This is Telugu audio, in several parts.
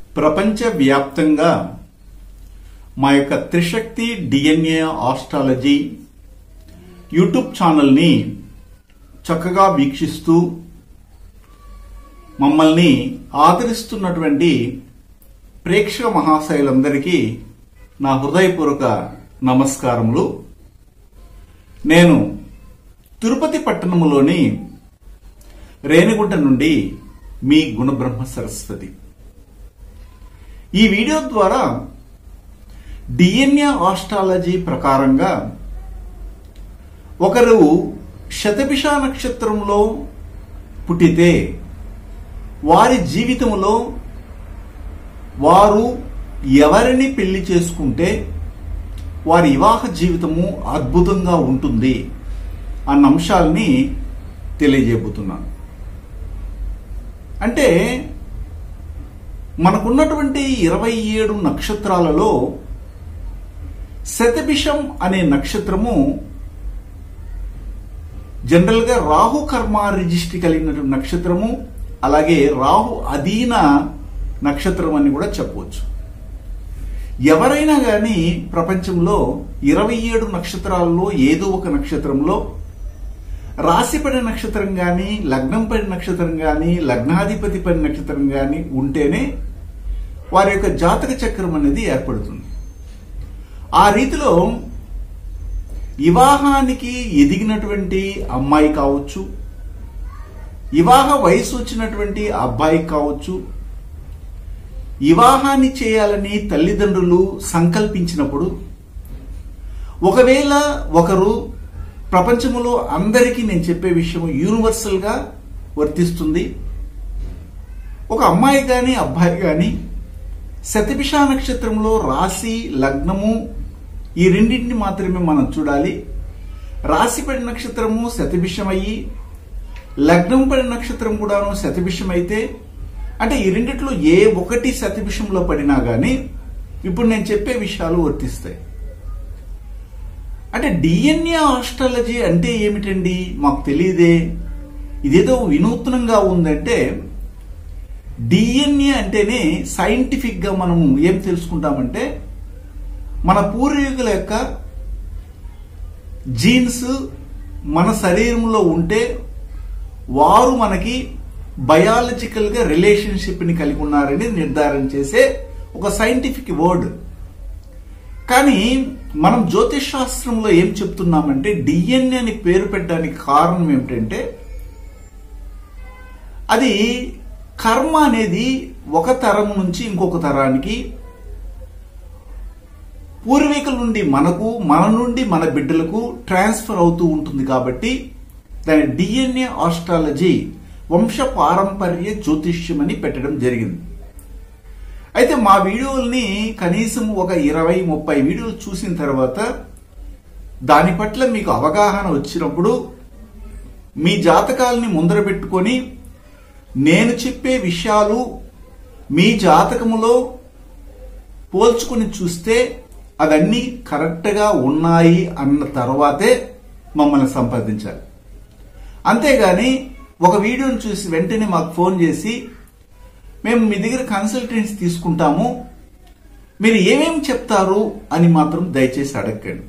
ప్రపంచవ్యాప్తంగా మా యొక్క త్రిశక్తి డిఎన్ఏ ఆస్ట్రాలజీ యూట్యూబ్ ఛానల్ని చక్కగా వీక్షిస్తూ మమ్మల్ని ఆదరిస్తున్నటువంటి ప్రేక్షక మహాశయులందరికీ నా హృదయపూర్వక నమస్కారములు నేను తిరుపతి పట్టణములోని రేణిగుంట నుండి మీ గుణబ్రహ్మ సరస్వతి ఈ వీడియో ద్వారా డిఎన్ఏ ఆస్ట్రాలజీ ప్రకారంగా ఒకరు శతభిష నక్షత్రంలో పుట్టితే వారి జీవితంలో వారు ఎవరిని పెళ్లి చేసుకుంటే వారి వివాహ జీవితము అద్భుతంగా ఉంటుంది అన్న అంశాలని తెలియజేయబోతున్నాను అంటే మనకున్నటువంటి ఇరవై ఏడు నక్షత్రాలలో శతభిషం అనే నక్షత్రము జనరల్గా రాహు కర్మ రిజిస్ట్రీ కలిగినటువంటి నక్షత్రము అలాగే రాహు అధీన నక్షత్రం అని కూడా చెప్పవచ్చు ఎవరైనా కానీ ప్రపంచంలో ఇరవై ఏడు నక్షత్రాల్లో ఏదో ఒక నక్షత్రంలో రాశి పడిన నక్షత్రం కానీ లగ్నం పడిన నక్షత్రం కానీ లగ్నాధిపతి పడిన నక్షత్రం కానీ ఉంటేనే వారి యొక్క జాతక చక్రం అనేది ఏర్పడుతుంది ఆ రీతిలో వివాహానికి ఎదిగినటువంటి అమ్మాయి కావచ్చు వివాహ వయసు వచ్చినటువంటి అబ్బాయి కావచ్చు వివాహాన్ని చేయాలని తల్లిదండ్రులు సంకల్పించినప్పుడు ఒకవేళ ఒకరు ప్రపంచంలో అందరికీ నేను చెప్పే విషయం యూనివర్సల్ గా వర్తిస్తుంది ఒక అమ్మాయి కానీ అబ్బాయి కానీ శతభిష నక్షత్రంలో రాశి లగ్నము ఈ రెండింటిని మాత్రమే మనం చూడాలి రాశి పడిన నక్షత్రము శతభిషమయ్యి లగ్నం పడిన నక్షత్రం కూడాను శతభిషం అయితే అంటే ఈ రెండిట్లో ఏ ఒకటి శతభిషంలో పడినా గానీ ఇప్పుడు నేను చెప్పే విషయాలు వర్తిస్తాయి అంటే డిఎన్ఏ ఆస్ట్రాలజీ అంటే ఏమిటండి మాకు తెలియదే ఇదేదో వినూత్నంగా ఉందంటే డిఎన్ఏ అంటేనే సైంటిఫిక్ గా మనము ఏం తెలుసుకుంటామంటే మన పూర్వీకుల యొక్క జీన్స్ మన శరీరంలో ఉంటే వారు మనకి బయాలజికల్ గా రిలేషన్షిప్ ని కలిగి ఉన్నారని నిర్ధారణ చేసే ఒక సైంటిఫిక్ వర్డ్ కానీ మనం జ్యోతిష్ శాస్త్రంలో ఏం చెప్తున్నామంటే డిఎన్ఏ అని పేరు పెట్టడానికి కారణం ఏమిటంటే అది కర్మ అనేది ఒక తరం నుంచి ఇంకొక తరానికి పూర్వీకుల నుండి మనకు మన నుండి మన బిడ్డలకు ట్రాన్స్ఫర్ అవుతూ ఉంటుంది కాబట్టి దాని డిఎన్ఏ ఆస్ట్రాలజీ వంశ పారంపర్య జ్యోతిష్యం అని పెట్టడం జరిగింది అయితే మా వీడియోల్ని కనీసం ఒక ఇరవై ముప్పై వీడియోలు చూసిన తర్వాత దాని పట్ల మీకు అవగాహన వచ్చినప్పుడు మీ జాతకాలని ముందర పెట్టుకొని నేను చెప్పే విషయాలు మీ జాతకములో పోల్చుకుని చూస్తే అవన్నీ కరెక్ట్గా ఉన్నాయి అన్న తర్వాతే మమ్మల్ని సంప్రదించాలి అంతేగాని ఒక వీడియోని చూసి వెంటనే మాకు ఫోన్ చేసి మేము మీ దగ్గర కన్సల్టెన్సీ తీసుకుంటాము మీరు ఏమేమి చెప్తారు అని మాత్రం దయచేసి అడగండి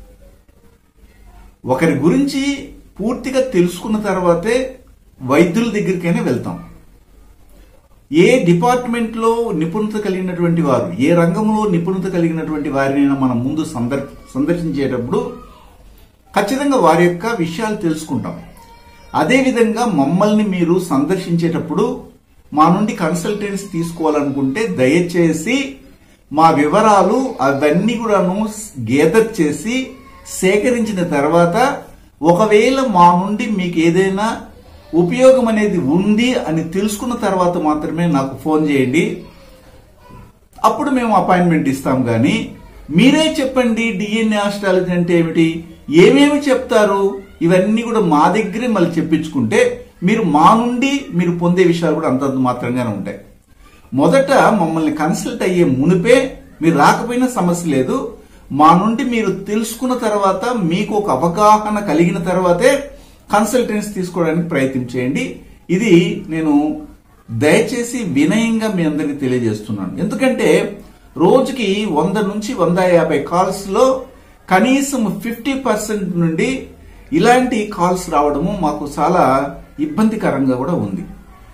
ఒకరి గురించి పూర్తిగా తెలుసుకున్న తర్వాతే వైద్యుల దగ్గరికైనా వెళ్తాం ఏ డిపార్ట్మెంట్ లో నిపుణత కలిగినటువంటి వారు ఏ రంగంలో నిపుణత కలిగినటువంటి వారినైనా మనం ముందు సందర్ సందర్శించేటప్పుడు ఖచ్చితంగా వారి యొక్క విషయాలు తెలుసుకుంటాం అదేవిధంగా మమ్మల్ని మీరు సందర్శించేటప్పుడు మా నుండి కన్సల్టెన్సీ తీసుకోవాలనుకుంటే దయచేసి మా వివరాలు అవన్నీ కూడాను గేదర్ చేసి సేకరించిన తర్వాత ఒకవేళ మా నుండి మీకు ఏదైనా ఉపయోగం అనేది ఉంది అని తెలుసుకున్న తర్వాత మాత్రమే నాకు ఫోన్ చేయండి అప్పుడు మేము అపాయింట్మెంట్ ఇస్తాం కానీ మీరే చెప్పండి డిఎన్ఏ ఆస్ట్రాలజీ అంటే ఏమిటి ఏమేమి చెప్తారు ఇవన్నీ కూడా మా దగ్గరే మళ్ళీ చెప్పించుకుంటే మీరు మా నుండి మీరు పొందే విషయాలు కూడా అంతంత మాత్రంగానే ఉంటాయి మొదట మమ్మల్ని కన్సల్ట్ అయ్యే మునిపే మీరు రాకపోయినా సమస్య లేదు మా నుండి మీరు తెలుసుకున్న తర్వాత మీకు ఒక అవగాహన కలిగిన తర్వాతే కన్సల్టెన్సీ తీసుకోవడానికి ప్రయత్నం చేయండి ఇది నేను దయచేసి వినయంగా మీ అందరికి తెలియజేస్తున్నాను ఎందుకంటే రోజుకి వంద నుంచి వంద యాభై కాల్స్ లో కనీసం ఫిఫ్టీ పర్సెంట్ నుండి ఇలాంటి కాల్స్ రావడము మాకు చాలా ఇబ్బందికరంగా కూడా ఉంది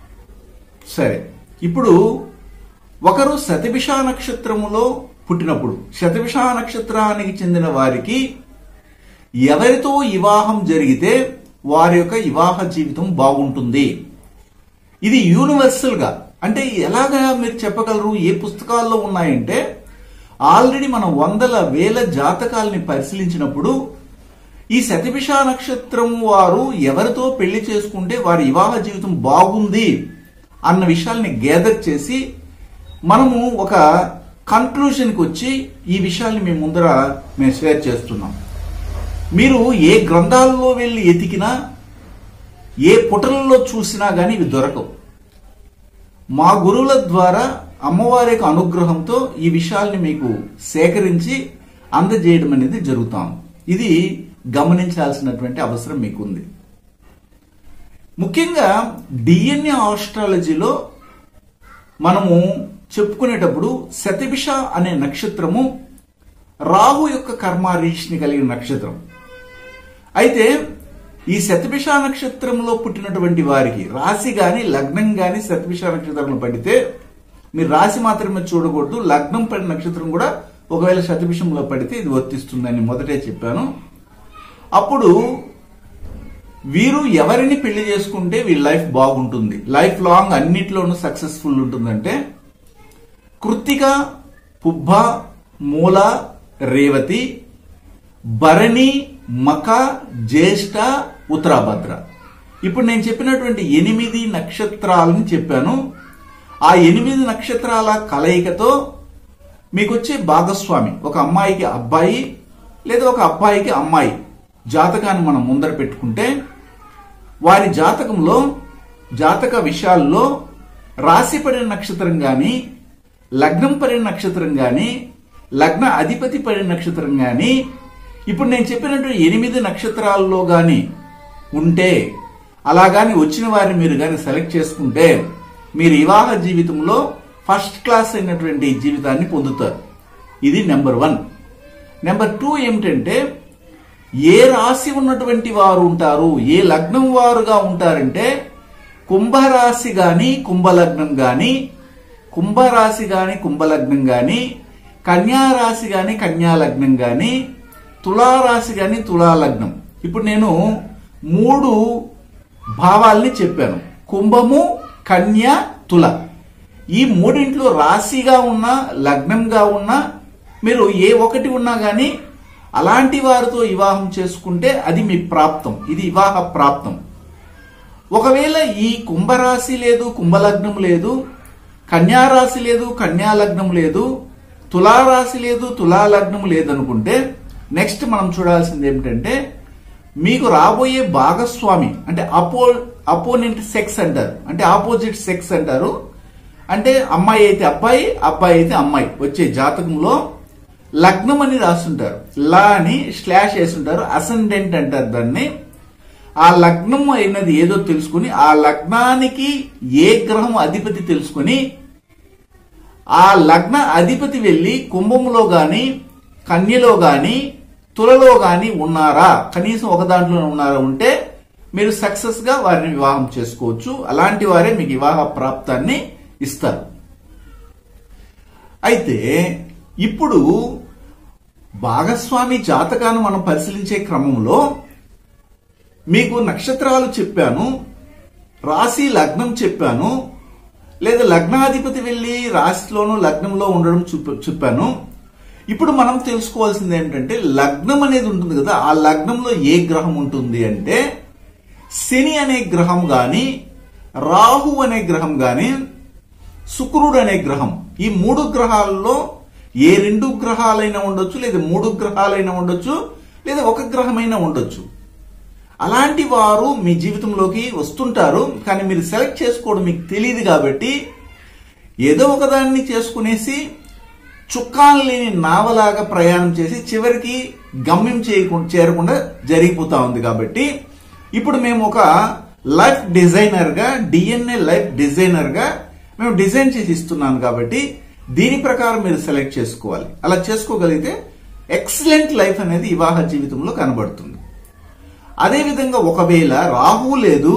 సరే ఇప్పుడు ఒకరు శతభిష నక్షత్రములో పుట్టినప్పుడు శతభిష నక్షత్రానికి చెందిన వారికి ఎవరితో వివాహం జరిగితే వారి యొక్క వివాహ జీవితం బాగుంటుంది ఇది యూనివర్సల్ గా అంటే ఎలాగా మీరు చెప్పగలరు ఏ పుస్తకాల్లో ఉన్నాయంటే ఆల్రెడీ మనం వందల వేల జాతకాలని పరిశీలించినప్పుడు ఈ శతభిష నక్షత్రం వారు ఎవరితో పెళ్లి చేసుకుంటే వారి వివాహ జీవితం బాగుంది అన్న విషయాల్ని గ్యాదర్ చేసి మనము ఒక కన్క్లూజన్కి వచ్చి ఈ విషయాల్ని మేము ముందర మేము షేర్ చేస్తున్నాం మీరు ఏ గ్రంథాల్లో వెళ్ళి ఎతికినా ఏ పుటలలో చూసినా కానీ ఇవి దొరకవు మా గురువుల ద్వారా అమ్మవారి యొక్క అనుగ్రహంతో ఈ విషయాల్ని మీకు సేకరించి అందజేయడం అనేది జరుగుతాం ఇది గమనించాల్సినటువంటి అవసరం మీకుంది ముఖ్యంగా డిఎన్ఏ ఆస్ట్రాలజీలో మనము చెప్పుకునేటప్పుడు శతభిష అనే నక్షత్రము రాహు యొక్క కర్మారీష్ని కలిగిన నక్షత్రం అయితే ఈ శతభిష నక్షత్రంలో పుట్టినటువంటి వారికి రాశి గాని లగ్నం గాని శతభిష నక్షత్రంలో పడితే మీరు రాశి మాత్రమే చూడకూడదు లగ్నం పడిన నక్షత్రం కూడా ఒకవేళ శతభిషంలో పడితే ఇది వర్తిస్తుందని మొదటే చెప్పాను అప్పుడు వీరు ఎవరిని పెళ్లి చేసుకుంటే వీళ్ళ లైఫ్ బాగుంటుంది లైఫ్ లాంగ్ అన్నిట్లోనూ సక్సెస్ఫుల్ ఉంటుందంటే కృత్తిక పుబ్బ మూల రేవతి భరణి మక జ్యేష్ఠ ఉత్తరాభద్ర ఇప్పుడు నేను చెప్పినటువంటి ఎనిమిది నక్షత్రాలని చెప్పాను ఆ ఎనిమిది నక్షత్రాల కలయికతో మీకు వచ్చే భాగస్వామి ఒక అమ్మాయికి అబ్బాయి లేదా ఒక అబ్బాయికి అమ్మాయి జాతకాన్ని మనం ముందర పెట్టుకుంటే వారి జాతకంలో జాతక విషయాల్లో రాశి పడిన నక్షత్రం గాని లగ్నం పడిన నక్షత్రం గాని లగ్న అధిపతి పడిన నక్షత్రం గాని ఇప్పుడు నేను చెప్పినట్టు ఎనిమిది నక్షత్రాల్లో గాని ఉంటే అలా గాని వచ్చిన వారిని మీరు గాని సెలెక్ట్ చేసుకుంటే మీరు వివాహ జీవితంలో ఫస్ట్ క్లాస్ అయినటువంటి జీవితాన్ని పొందుతారు ఇది నెంబర్ వన్ నెంబర్ టూ ఏమిటంటే ఏ రాశి ఉన్నటువంటి వారు ఉంటారు ఏ లగ్నం వారుగా ఉంటారంటే కుంభరాశి గాని కుంభలగ్నం గాని కుంభరాశి గాని కుంభలగ్నం గాని కన్యారాశి గాని కన్యాలగ్నం గాని తులారాశి గాని తులాలగ్నం ఇప్పుడు నేను మూడు భావాల్ని చెప్పాను కుంభము కన్య తుల ఈ మూడింట్లో రాశిగా ఉన్నా లగ్నంగా ఉన్నా మీరు ఏ ఒకటి ఉన్నా గానీ అలాంటి వారితో వివాహం చేసుకుంటే అది మీ ప్రాప్తం ఇది వివాహ ప్రాప్తం ఒకవేళ ఈ కుంభరాశి లేదు కుంభలగ్నం లేదు కన్యారాశి లేదు కన్యాలగ్నం లేదు తులారాశి లేదు తులాలగ్నం లేదనుకుంటే నెక్స్ట్ మనం చూడాల్సింది ఏమిటంటే మీకు రాబోయే భాగస్వామి అంటే అపో అపోనెంట్ సెక్స్ అంటారు అంటే ఆపోజిట్ సెక్స్ అంటారు అంటే అమ్మాయి అయితే అబ్బాయి అబ్బాయి అయితే అమ్మాయి వచ్చే జాతకంలో లగ్నం అని రాస్తుంటారు లా అని స్లాష్ వేస్తుంటారు అసెండెంట్ అంటారు దాన్ని ఆ లగ్నం అయినది ఏదో తెలుసుకుని ఆ లగ్నానికి ఏ గ్రహం అధిపతి తెలుసుకుని ఆ లగ్న అధిపతి వెళ్లి కుంభంలో గాని కన్యలో గాని తులలో గాని ఉన్నారా కనీసం ఒక దాంట్లో ఉన్నారా ఉంటే మీరు సక్సెస్ గా వారిని వివాహం చేసుకోవచ్చు అలాంటి వారే మీకు వివాహ ప్రాప్తాన్ని ఇస్తారు అయితే ఇప్పుడు భాగస్వామి జాతకాన్ని మనం పరిశీలించే క్రమంలో మీకు నక్షత్రాలు చెప్పాను రాశి లగ్నం చెప్పాను లేదా లగ్నాధిపతి వెళ్ళి రాశిలోను లగ్నంలో ఉండడం చూప- చెప్పాను ఇప్పుడు మనం తెలుసుకోవాల్సింది ఏంటంటే లగ్నం అనేది ఉంటుంది కదా ఆ లగ్నంలో ఏ గ్రహం ఉంటుంది అంటే శని అనే గ్రహం గాని రాహు అనే గ్రహం గాని శుక్రుడు అనే గ్రహం ఈ మూడు గ్రహాల్లో ఏ రెండు గ్రహాలైనా ఉండొచ్చు లేదా మూడు గ్రహాలైనా ఉండొచ్చు లేదా ఒక గ్రహమైనా ఉండొచ్చు అలాంటి వారు మీ జీవితంలోకి వస్తుంటారు కానీ మీరు సెలెక్ట్ చేసుకోవడం మీకు తెలియదు కాబట్టి ఏదో ఒకదాన్ని చేసుకునేసి చుక్కాలు లేని నావలాగా ప్రయాణం చేసి చివరికి గమ్యం చేయకుండా చేరకుండా జరిగిపోతా ఉంది కాబట్టి ఇప్పుడు మేము ఒక లైఫ్ డిజైనర్ గా డిఎన్ఏ లైఫ్ డిజైనర్ గా మేము డిజైన్ చేసి ఇస్తున్నాను కాబట్టి దీని ప్రకారం మీరు సెలెక్ట్ చేసుకోవాలి అలా చేసుకోగలిగితే ఎక్సలెంట్ లైఫ్ అనేది వివాహ జీవితంలో కనబడుతుంది అదేవిధంగా ఒకవేళ రాహు లేదు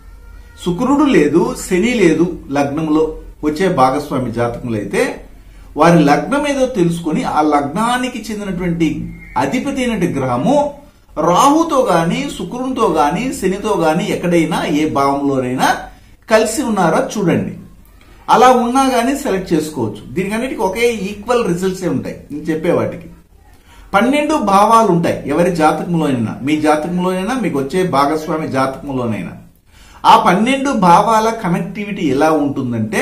శుక్రుడు లేదు శని లేదు లగ్నంలో వచ్చే భాగస్వామి జాతకంలో అయితే వారి లగ్నం ఏదో తెలుసుకొని ఆ లగ్నానికి చెందినటువంటి అధిపతి అయినటువంటి గ్రహము రాహుతో గాని శుక్రునితో గాని శనితో గాని ఎక్కడైనా ఏ భావంలోనైనా కలిసి ఉన్నారా చూడండి అలా ఉన్నా గానీ సెలెక్ట్ చేసుకోవచ్చు దీనికన్నిటికీ ఒకే ఈక్వల్ రిజల్ట్స్ ఉంటాయి నేను చెప్పే వాటికి పన్నెండు భావాలు ఉంటాయి ఎవరి జాతకంలోనైనా మీ జాతకంలోనైనా మీకు వచ్చే భాగస్వామి జాతకంలోనైనా ఆ పన్నెండు భావాల కనెక్టివిటీ ఎలా ఉంటుందంటే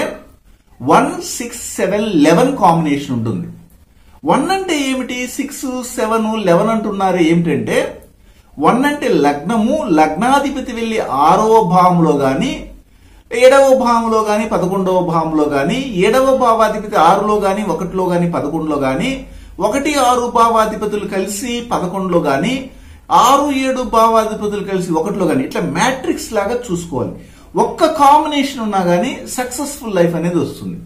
one six seven eleven combination ఉంటుంది వన్ అంటే ఏమిటి సిక్స్ సెవెన్ లెవెన్ అంటున్నారు ఏమిటంటే వన్ అంటే లగ్నము లగ్నాధిపతి వెళ్ళి ఆరవ భావంలో గాని ఏడవ భావంలో గాని పదకొండవ భావంలో గాని ఏడవ భావాధిపతి ఆరులో గాని ఒకటిలో గాని పదకొండులో గాని ఒకటి ఆరు భావాధిపతులు కలిసి పదకొండులో గాని ఆరు ఏడు భావాధిపతులు కలిసి ఒకటిలో గాని ఇట్లా మ్యాట్రిక్స్ లాగా చూసుకోవాలి ఒక్క కాంబినేషన్ ఉన్నా గానీ సక్సెస్ఫుల్ లైఫ్ అనేది వస్తుంది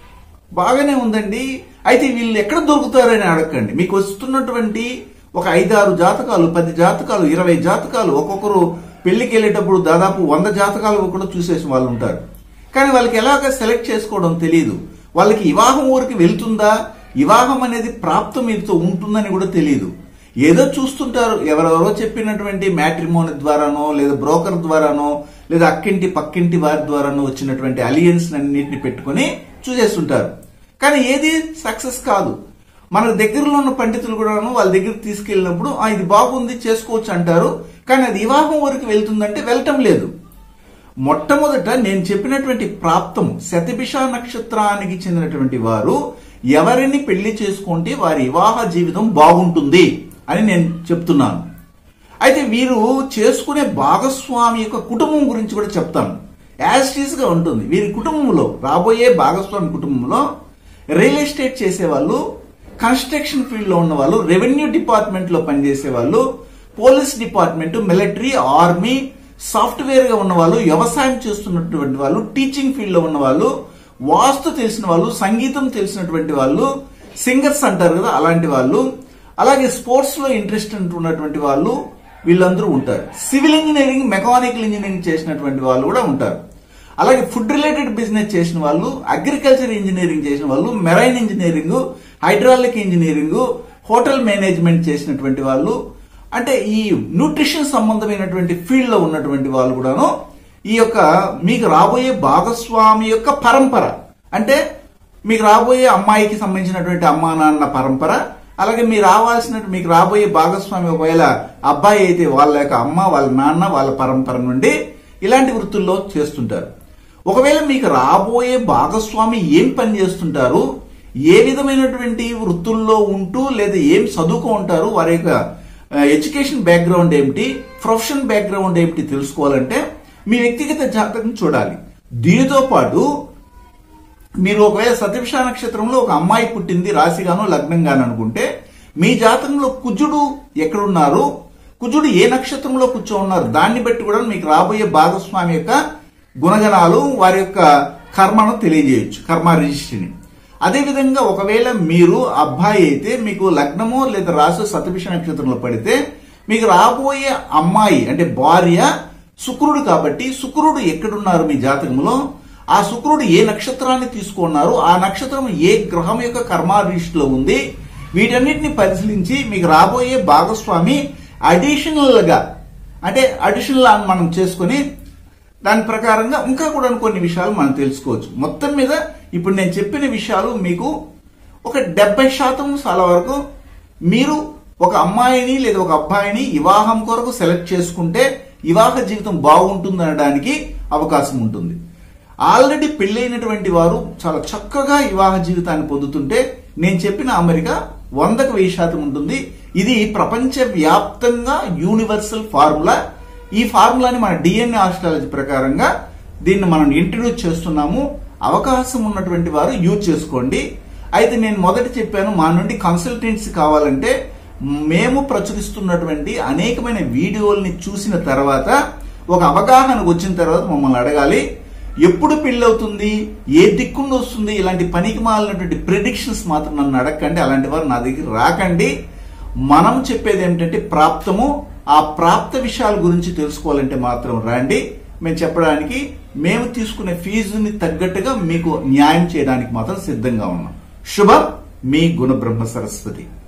బాగానే ఉందండి అయితే వీళ్ళు ఎక్కడ దొరుకుతారని అడగండి మీకు వస్తున్నటువంటి ఒక ఐదారు జాతకాలు పది జాతకాలు ఇరవై జాతకాలు ఒక్కొక్కరు పెళ్లికి వెళ్ళేటప్పుడు దాదాపు వంద జాతకాలు కూడా చూసేసిన వాళ్ళు ఉంటారు కానీ వాళ్ళకి ఎలాగ సెలెక్ట్ చేసుకోవడం తెలియదు వాళ్ళకి వివాహం ఊరికి వెళ్తుందా వివాహం అనేది ప్రాప్తం మీతో ఉంటుందని కూడా తెలియదు ఏదో చూస్తుంటారు ఎవరెవరో చెప్పినటువంటి మ్యాట్రిమోని ద్వారానో లేదా బ్రోకర్ ద్వారానో లేదా అక్కింటి పక్కింటి వారి ద్వారానో వచ్చినటువంటి అలియన్స్ అన్నింటిని పెట్టుకొని చూసేస్తుంటారు కానీ ఏది సక్సెస్ కాదు మన దగ్గరలో ఉన్న పండితులు కూడాను వాళ్ళ దగ్గరికి తీసుకెళ్ళినప్పుడు "ఆ, ఇది బాగుంది చేసుకోవచ్చు అంటారు కానీ అది వివాహం వరకు వెళ్తుందంటే వెళ్ళటం లేదు మొట్టమొదట నేను చెప్పినటువంటి ప్రాప్తం శతభిష నక్షత్రానికి చెందినటువంటి వారు ఎవరిని పెళ్లి చేసుకుంటే వారి వివాహ జీవితం బాగుంటుంది అని నేను చెప్తున్నాను అయితే వీరు చేసుకునే భాగస్వామి యొక్క కుటుంబం గురించి కూడా చెప్తాను యాజ్ టీజ్ గా ఉంటుంది వీరి కుటుంబంలో రాబోయే భాగస్వామి కుటుంబంలో రియల్ ఎస్టేట్ చేసేవాళ్ళు కన్స్ట్రక్షన్ ఫీల్డ్ లో ఉన్న వాళ్ళు రెవెన్యూ డిపార్ట్మెంట్ లో పనిచేసే వాళ్ళు police department military army software గా ఉన్న వాళ్ళు వ్యవసాయం చేస్తున్నటువంటి వాళ్ళు టీచింగ్ ఫీల్డ్ లో ఉన్న వాళ్ళు వాస్తు తెలిసిన వాళ్ళు సంగీతం తెలిసినటువంటి వాళ్ళు సింగర్స్ అంటారు కదా అలాంటి వాళ్ళు అలాగే స్పోర్ట్స్ లో ఇంట్రెస్ట్ ఉన్నటువంటి వాళ్ళు వీళ్ళందరూ ఉంటారు సివిల్ ఇంజనీరింగ్ మెకానికల్ ఇంజనీరింగ్ చేసినటువంటి వాళ్ళు కూడా ఉంటారు అలాగే ఫుడ్ రిలేటెడ్ బిజినెస్ చేసిన వాళ్ళు అగ్రికల్చర్ ఇంజనీరింగ్ చేసిన వాళ్ళు marine engineering hydraulic engineering hotel management చేసినటువంటి వాళ్ళు అంటే ఈ న్యూట్రిషన్ సంబంధమైనటువంటి ఫీల్డ్ లో ఉన్నటువంటి వాళ్ళు కూడాను ఈ యొక్క మీకు రాబోయే భాగస్వామి యొక్క పరంపర అంటే మీకు రాబోయే అమ్మాయికి సంబంధించినటువంటి అమ్మా నాన్న పరంపర అలాగే మీరు రావాల్సిన మీకు రాబోయే భాగస్వామి ఒకవేళ అబ్బాయి అయితే వాళ్ళ యొక్క అమ్మ వాళ్ళ నాన్న వాళ్ళ పరంపర నుండి ఇలాంటి వృత్తుల్లో చేస్తుంటారు ఒకవేళ మీకు రాబోయే భాగస్వామి ఏం పని చేస్తుంటారు ఏ విధమైనటువంటి వృత్తుల్లో ఉంటూ లేదా ఏం చదువుకో ఉంటారు వారి యొక్క ఎడ్యుకేషన్ బ్యాక్గ్రౌండ్ ఏమిటి ప్రొఫెషన్ బ్యాక్గ్రౌండ్ ఏమిటి తెలుసుకోవాలంటే మీ వ్యక్తిగత జాతకం చూడాలి దీనితో పాటు మీరు ఒకవేళ సతీష నక్షత్రంలో ఒక అమ్మాయి పుట్టింది రాశిగాను లగ్నంగాను అనుకుంటే మీ జాతకంలో కుజుడు ఎక్కడున్నారు కుజుడు ఏ నక్షత్రంలో కూర్చో ఉన్నారు దాన్ని బట్టి కూడా మీకు రాబోయే భాగస్వామి యొక్క గుణగణాలు వారి యొక్క కర్మను తెలియజేయచ్చు కర్మ రిజిస్ట్రీని అదేవిధంగా ఒకవేళ మీరు అబ్బాయి అయితే మీకు లగ్నమో లేదా రాసు సతభిష నక్షత్రంలో పడితే మీకు రాబోయే అమ్మాయి అంటే భార్య శుక్రుడు కాబట్టి శుక్రుడు ఎక్కడున్నారు మీ జాతకంలో ఆ శుక్రుడు ఏ నక్షత్రాన్ని తీసుకున్నారు ఆ నక్షత్రం ఏ గ్రహం యొక్క కర్మాదృష్టిలో ఉంది వీటన్నిటిని పరిశీలించి మీకు రాబోయే భాగస్వామి అడిషనల్ గా అంటే అడిషనల్ అని మనం చేసుకొని దాని ప్రకారంగా ఇంకా కూడా కొన్ని విషయాలు మనం తెలుసుకోవచ్చు మొత్తం మీద ఇప్పుడు నేను చెప్పిన విషయాలు మీకు ఒక డెబ్బై శాతం చాలా వరకు మీరు ఒక అమ్మాయిని లేదా ఒక అబ్బాయిని వివాహం కొరకు సెలెక్ట్ చేసుకుంటే వివాహ జీవితం బాగుంటుంది అనడానికి అవకాశం ఉంటుంది ఆల్రెడీ పెళ్ళైనటువంటి వారు చాలా చక్కగా వివాహ జీవితాన్ని పొందుతుంటే నేను చెప్పిన అమెరిక వందకు వెయ్యి శాతం ఉంటుంది ఇది ప్రపంచ వ్యాప్తంగా యూనివర్సల్ ఫార్ములా ఈ ఫార్ములాని మన డిఎన్ఏ ఆస్ట్రాలజీ ప్రకారంగా దీన్ని మనం ఇంట్రడ్యూస్ చేస్తున్నాము అవకాశం ఉన్నటువంటి వారు యూజ్ చేసుకోండి అయితే నేను మొదట చెప్పాను మా నుండి కన్సల్టెన్సీ కావాలంటే మేము ప్రచురిస్తున్నటువంటి అనేకమైన వీడియోల్ని చూసిన తర్వాత ఒక అవగాహన వచ్చిన తర్వాత మమ్మల్ని అడగాలి ఎప్పుడు పెళ్లి అవుతుంది ఏ దిక్కుండి వస్తుంది ఇలాంటి పనికి మాలినటువంటి ప్రిడిక్షన్స్ మాత్రం నన్ను అడగకండి అలాంటి వారు నా దగ్గర రాకండి మనం చెప్పేది ఏమిటంటే ప్రాప్తము ఆ ప్రాప్త విషయాల గురించి తెలుసుకోవాలంటే మాత్రం రండి మేము చెప్పడానికి మేము తీసుకునే ఫీజుని తగ్గట్టుగా మీకు న్యాయం చేయడానికి మాత్రం సిద్ధంగా ఉన్నాం శుభం మీ గుణబ్రహ్మ సరస్వతి